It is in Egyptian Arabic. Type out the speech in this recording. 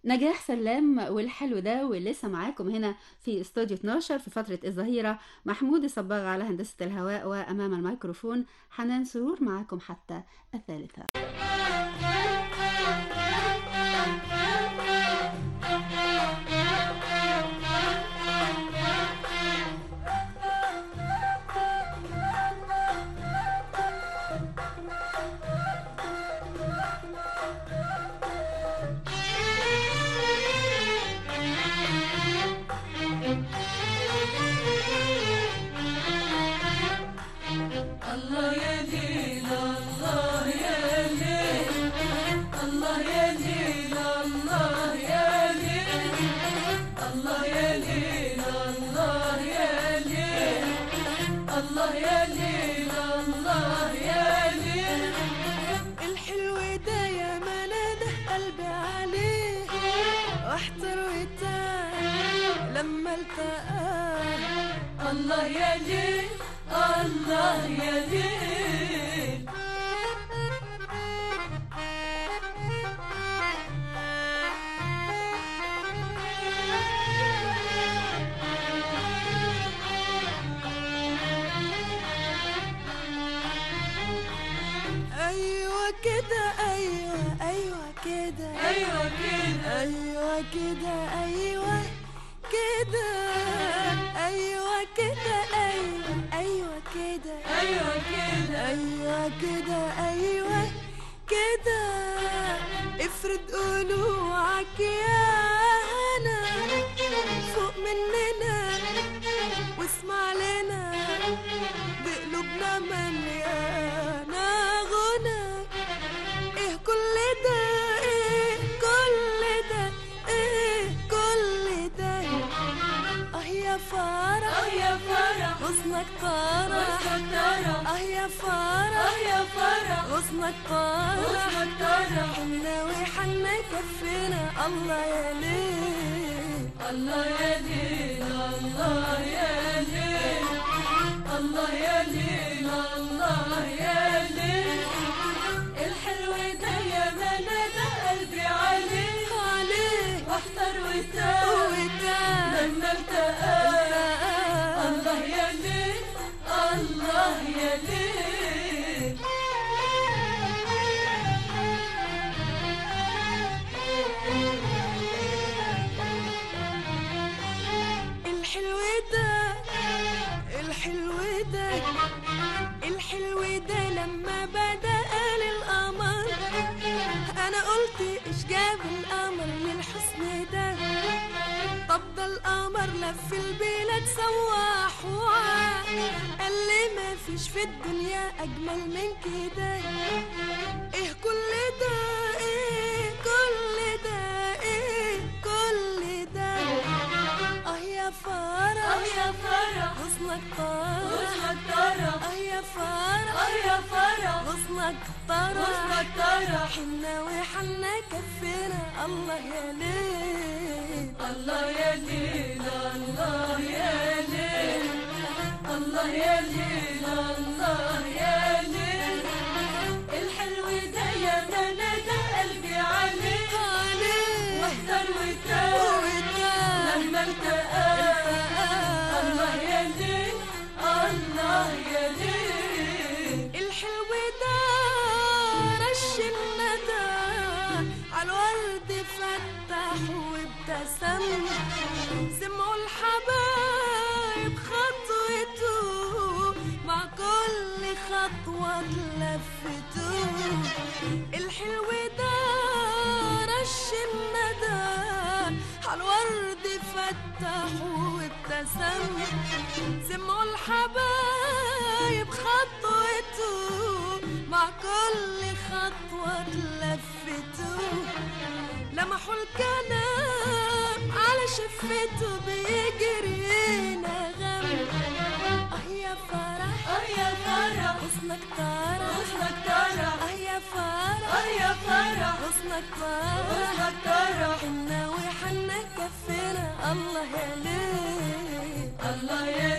نجاح سلام والحلو ده ولسه معاكم هنا في استوديو 12 في فترة الظهيرة محمود الصباغ على هندسة الهواء وأمام الميكروفون حنان سرور معاكم حتى الثالثة الله يا ليل الله يا ليل الله يا ليل الله يا ليل الله يا ليل الله يا ليل الله يا ليل الله يا ليل الحلو ده يا مناده قلبي عليه واحتر وتاه لما التقاه الله يا ليل الله يا ليل ايوه كده ايوه ايوه كده ايوه كده ايوه كده ايوه كده ايوه كده ايوه ايوه كده ايوه كده ايوه كده ايوه كده افرد قلوعك يا هنا فوق مننا واسمع لنا بقلوبنا مليانة غنى ايه كل ده ايه كل ده ايه كل ده اه يا فرح اه يا فرح غصنك طرح غصنك طرح اه يا فرح اه يا فرح غصنك طرح غصنك طرح حنا وحنا كفنا الله يا ليل الله يا ليل الله يا ليل الله يا ليل الله يا ليل الحلو ده يا منى ده قلبي عليه عليه واحتر وتاه وتاه لما التقاه الله يا ليل الله يا ليل الحلو ده الحلو ده الحلو ده لما بدا قال القمر انا قلت ايش جاب القمر للحسن ده طب ده القمر لف البلاد سواح وعاق قال لي ما فيش في الدنيا اجمل من كده ايه كل ده ايه كل ده ايه كل ده اه يا فرح اه يا فرح غصنك طرح غصنك طرح اه يا فرح اه يا فرح غصنك طرح غصنك طرح حنا وحنا كفنا الله يا ليل الله يا ليل الله يا ليل الله يا ليل الله يا ليل الحلو ده يا منى ده قلبي عليه عليه واحضر وتاه وتاه لما التقاه الله يا ليل الله يا ليل الحلو ده رش الندى عالورد فتح وابتسم سمعوا الحبايب خطوته مع كل خطوة اتلفته الحلو ده رش الندى عالورد فتح وابتسم سمعوا الحبايب خطوته مع كل خطوة اتلفته لمحوا الكلام على شفته بيجري نغم اه يا فرح اه يا فرح غصنك طرح غصنك طرح اه يا فرح اه يا فرح غصنك طرح غصنك طرح حنا وحنا كفنا الله يا ليل الله يا